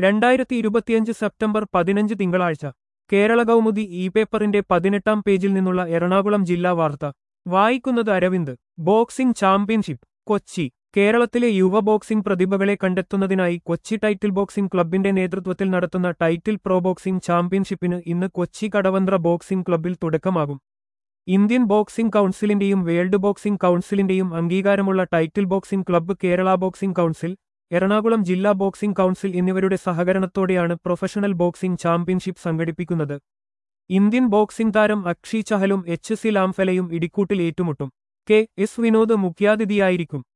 രണ്ടായിരത്തി ഇരുപത്തിയഞ്ച് സെപ്റ്റംബർ പതിനഞ്ച് തിങ്കളാഴ്ച കേരള കൗമുദി ഇ പേപ്പറിന്റെ പതിനെട്ടാം പേജിൽ നിന്നുള്ള എറണാകുളം ജില്ലാ വാർത്ത വായിക്കുന്നത് അരവിന്ദ് ബോക്സിംഗ് ചാമ്പ്യൻഷിപ്പ് കൊച്ചി കേരളത്തിലെ യുവ ബോക്സിംഗ് പ്രതിഭകളെ കണ്ടെത്തുന്നതിനായി കൊച്ചി ടൈറ്റിൽ ബോക്സിംഗ് ക്ലബിന്റെ നേതൃത്വത്തിൽ നടത്തുന്ന ടൈറ്റിൽ പ്രോ ബോക്സിംഗ് ചാമ്പ്യൻഷിപ്പിന് ഇന്ന് കൊച്ചി കടവന്ത്ര ബോക്സിംഗ് ക്ലബിൽ തുടക്കമാകും ഇന്ത്യൻ ബോക്സിംഗ് കൗൺസിലിന്റെയും വേൾഡ് ബോക്സിംഗ് കൗൺസിലിന്റെയും അംഗീകാരമുള്ള title boxing club Kerala boxing council Ernakulam ജില്ലാ ബോക്സിംഗ് കൗൺസിൽ എന്നിവരുടെ സഹകരണത്തോടെയാണ് പ്രൊഫഷണൽ ബോക്സിംഗ് ചാമ്പ്യൻഷിപ്പ് സംഘടിപ്പിക്കുന്നത് ഇന്ത്യൻ ബോക്സിംഗ് താരം അക്ഷി ചഹലും എച്ച് സി ലാംഫലയും ഇടിക്കൂട്ടിൽ ഏറ്റുമുട്ടും കെ എസ് വിനോദ് മുഖ്യാതിഥിയായിരിക്കും